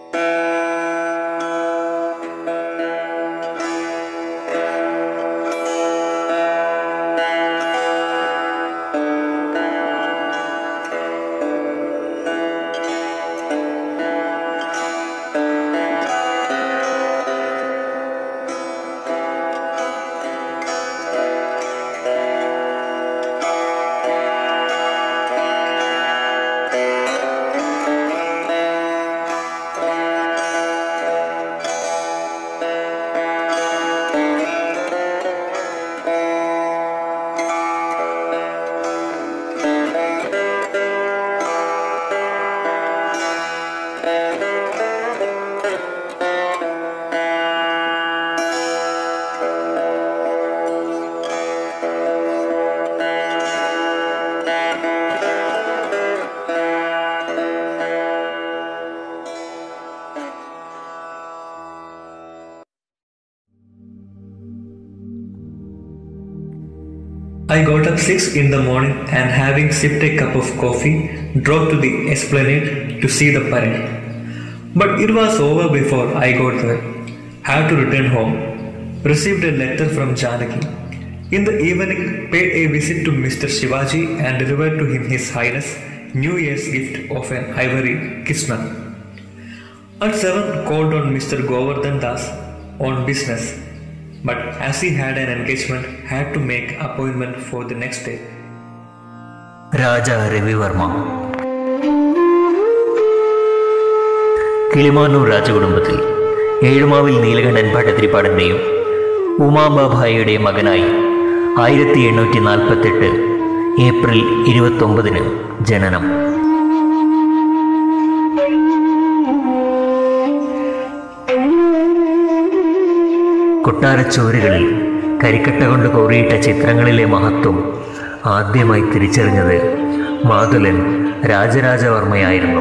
I got up 6 in the morning and having sipped a cup of coffee, drove to the esplanade to see the parade. But it was over before I got there. Had to return home. Received a letter from Janaki. In the evening, paid a visit to Mr. Shivaji and delivered to him His Highness New Year's gift of an ivory Krishna. At 7, called on Mr. Govardhan Das on business, but as he had an engagement, had to make appointment for the next day. രാജ രവിവർമ്മ കിളിമാനൂർ രാജകുടുംബത്തിൽ ഏഴുമാവിൽ നീലകണ്ഠൻ ഭട്ടതിരിപ്പാടൻ്റെയും ഉമാബാഭായിയുടെയും മകനായി ആയിരത്തി എണ്ണൂറ്റി നാൽപ്പത്തെട്ട് April ഇരുപത്തൊമ്പതിന് ജനനം കൊട്ടാരച്ചോരുകളിൽ കരിക്കട്ട കൊണ്ട് കോറിയിട്ട ചിത്രങ്ങളിലെ മഹത്വം ആദ്യമായി തിരിച്ചറിഞ്ഞത് മാതുലൻ രാജരാജവർമ്മയായിരുന്നു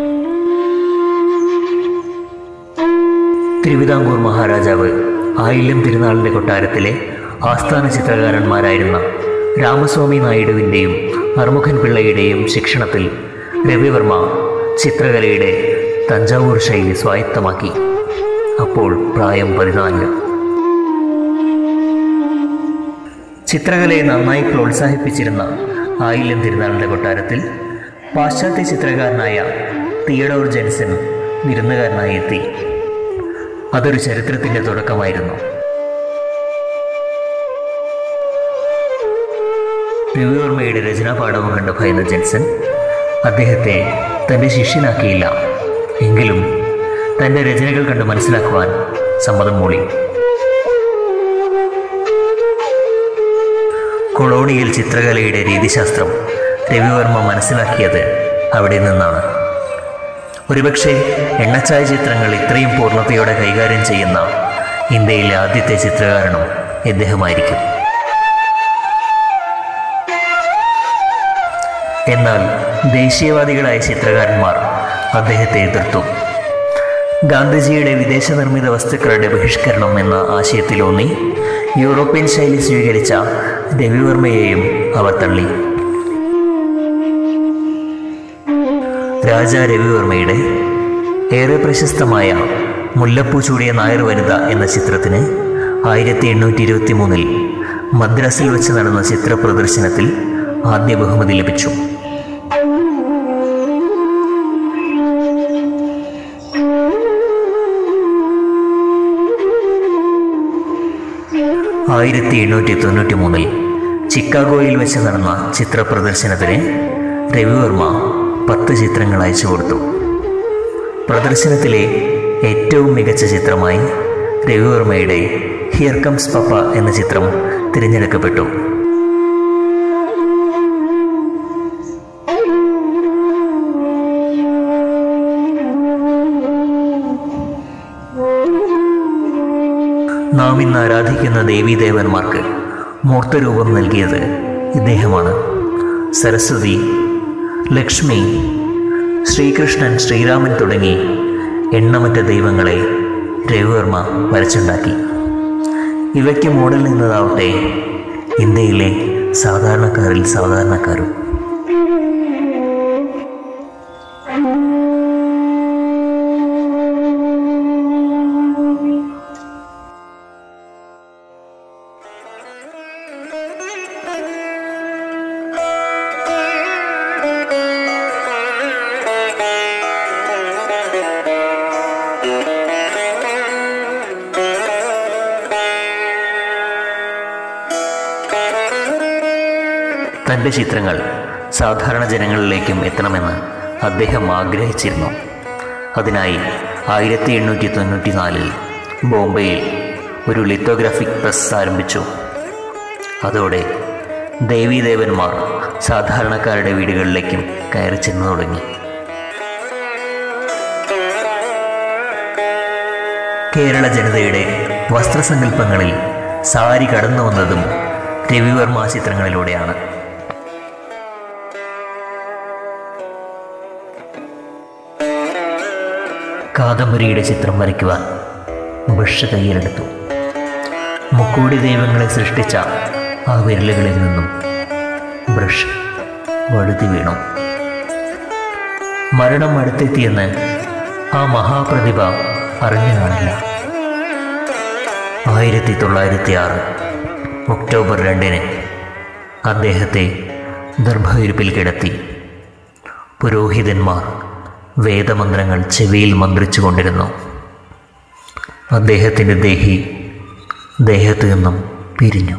തിരുവിതാംകൂർ മഹാരാജാവ് ആയില്യം തിരുനാളിൻ്റെ കൊട്ടാരത്തിലെ ആസ്ഥാന ചിത്രകാരന്മാരായിരുന്ന രാമസ്വാമി നായിഡുവിൻ്റെയും അറുമുഖൻ പിള്ളയുടെയും ശിക്ഷണത്തിൽ രവിവർമ്മ ചിത്രകലയുടെ തഞ്ചാവൂർ ശൈലി സ്വായത്തമാക്കി അപ്പോൾ പ്രായം പതിനാല് ചിത്രകലയെ നന്നായി പ്രോത്സാഹിപ്പിച്ചിരുന്ന ആയില്യം തിരുനാളിൻ്റെ കൊട്ടാരത്തിൽ പാശ്ചാത്യ ചിത്രകാരനായ തിയഡോർ ജെൻസൺ വിരുന്നുകാരനായി എത്തി അതൊരു ചരിത്രത്തിൻ്റെ തുടക്കമായിരുന്നു രവിവർമ്മയുടെ രചനാപാഠവും കണ്ട് ഭയന്ന ജെൻസൺ അദ്ദേഹത്തെ തൻ്റെ ശിഷ്യനാക്കിയില്ല എങ്കിലും തൻ്റെ രചനകൾ കണ്ട് മനസ്സിലാക്കുവാൻ സമ്മതം മൂളി കൊളോണിയൽ ചിത്രകലയുടെ രീതിശാസ്ത്രം രവിവർമ്മ മനസ്സിലാക്കിയത് അവിടെ നിന്നാണ് ഒരുപക്ഷെ എണ്ണച്ചായ ചിത്രങ്ങൾ ഇത്രയും പൂർണ്ണതയോടെ കൈകാര്യം ചെയ്യുന്ന ഇന്ത്യയിലെ ആദ്യത്തെ ചിത്രകാരനും ഇദ്ദേഹമായിരിക്കും എന്നാൽ ദേശീയവാദികളായ ചിത്രകാരന്മാർ അദ്ദേഹത്തെ എതിർത്തു ഗാന്ധിജിയുടെ വിദേശ നിർമ്മിത വസ്തുക്കളുടെ ബഹിഷ്കരണം എന്ന ആശയത്തിലൂന്നി യൂറോപ്യൻ ശൈലി സ്വീകരിച്ച രവിവർമ്മയെയും അവർ തള്ളി രാജ രവിവർമ്മയുടെ ഏറെ പ്രശസ്തമായ മുല്ലപ്പൂ ചൂടിയ നായർ വനിത എന്ന ചിത്രത്തിന് ആയിരത്തി എണ്ണൂറ്റി ഇരുപത്തി മൂന്നിൽ മദ്രാസിൽ വെച്ച് നടന്ന ചിത്ര പ്രദർശനത്തിൽ ആദ്യ ബഹുമതി ലഭിച്ചു ആയിരത്തി എണ്ണൂറ്റി തൊണ്ണൂറ്റി മൂന്നിൽ ചിക്കാഗോയിൽ വെച്ച് നടന്ന ചിത്ര പ്രദർശനത്തിന് രവിവർമ്മ പത്ത് ചിത്രങ്ങൾ അയച്ചു കൊടുത്തു പ്രദർശനത്തിലെ ഏറ്റവും മികച്ച ചിത്രമായി രവിവർമ്മയുടെ ഹിയർ കംസ് പപ്പ എന്ന ചിത്രം തിരഞ്ഞെടുക്കപ്പെട്ടു നാം ഇന്ന് ആരാധിക്കുന്ന ദേവീദേവന്മാർക്ക് മൂർത്തരൂപം നൽകിയത് ഇദ്ദേഹമാണ് സരസ്വതി ലക്ഷ്മി ശ്രീകൃഷ്ണൻ ശ്രീരാമൻ തുടങ്ങി എണ്ണമറ്റ ദൈവങ്ങളെ രവിവർമ്മ വരച്ചുണ്ടാക്കി ഇവയ്ക്ക് മോഡൽ നിന്നതാവട്ടെ ഇന്ത്യയിലെ സാധാരണക്കാരിൽ സാധാരണക്കാരും തൻ്റെ ചിത്രങ്ങൾ സാധാരണ ജനങ്ങളിലേക്കും എത്തണമെന്ന് അദ്ദേഹം ആഗ്രഹിച്ചിരുന്നു അതിനായി ആയിരത്തി എണ്ണൂറ്റി തൊണ്ണൂറ്റി നാലിൽ ബോംബെയിൽ ഒരു ലിത്തോഗ്രാഫിക് പ്രസ് ആരംഭിച്ചു അതോടെ ദേവീദേവന്മാർ സാധാരണക്കാരുടെ വീടുകളിലേക്കും കയറി ചെന്നു തുടങ്ങി കേരള ജനതയുടെ വസ്ത്രസങ്കല്പങ്ങളിൽ സാരി കടന്നു വന്നതും രവിവർമ്മ ചിത്രങ്ങളിലൂടെയാണ് കാദംബരിയുടെ ചിത്രം വരയ്ക്കുവാൻ ബ്രഷ് കയ്യിലെടുത്തു മുക്കോടി ദൈവങ്ങളെ സൃഷ്ടിച്ച ആ വിരലുകളിൽ നിന്നും ബ്രഷ് വഴുതി വീണു മരണം അടുത്തെത്തിയെന്ന് ആ മഹാപ്രതിഭ അറിഞ്ഞു കാണില്ല ആയിരത്തി തൊള്ളായിരത്തി ആറ് ഒക്ടോബർ രണ്ടിന് അദ്ദേഹത്തെ ദർഭയിരുപ്പിൽ കിടത്തി പുരോഹിതന്മാർ വേദമന്ത്രങ്ങൾ ചെവിയിൽ മന്ത്രിച്ചു കൊണ്ടിരുന്നു അദ്ദേഹത്തിൻ്റെ ദേഹി ദേഹത്തു നിന്നും പിരിഞ്ഞു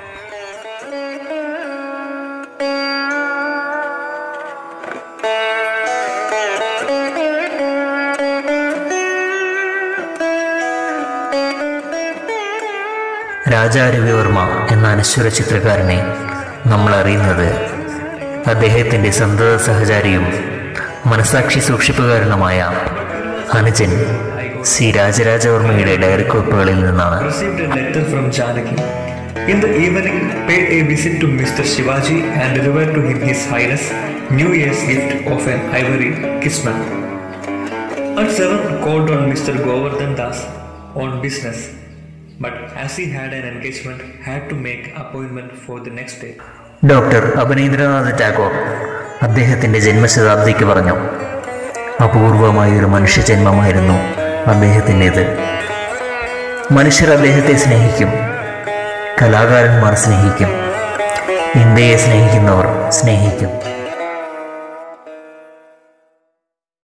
രാജാ രവിവർമ്മ എന്ന അനശ്വര ചിത്രകാരനെ നമ്മൾ അറിയുന്നത് അദ്ദേഹത്തിൻ്റെ സന്തത സഹചാരിയും മനസാക്ഷി സൂക്ഷിപ്പുകാരനുമായ അനുജൻ സി രാജരാജവർമ്മയുടെ ഡയറി കുറിപ്പുകളിൽ നിന്നാണ് received a letter from Janaki. In the evening, paid a visit to Mr. Shivaji and delivered to him His Highness New Year's gift of an ivory kismet. At seven, called on Mr. Govardhan Das on business, but as he had an engagement, had to make appointment for the next day. Doctor Rabindranath Tagore അദ്ദേഹത്തിൻ്റെ ജന്മശതാബ്ദിക്ക് പറഞ്ഞു അപൂർവമായ ഒരു മനുഷ്യ ജന്മമായിരുന്നു അദ്ദേഹത്തിൻ്റേത് മനുഷ്യർ അദ്ദേഹത്തെ സ്നേഹിക്കും കലാകാരന്മാർ സ്നേഹിക്കും ഇന്ത്യയെ സ്നേഹിക്കുന്നവർ സ്നേഹിക്കും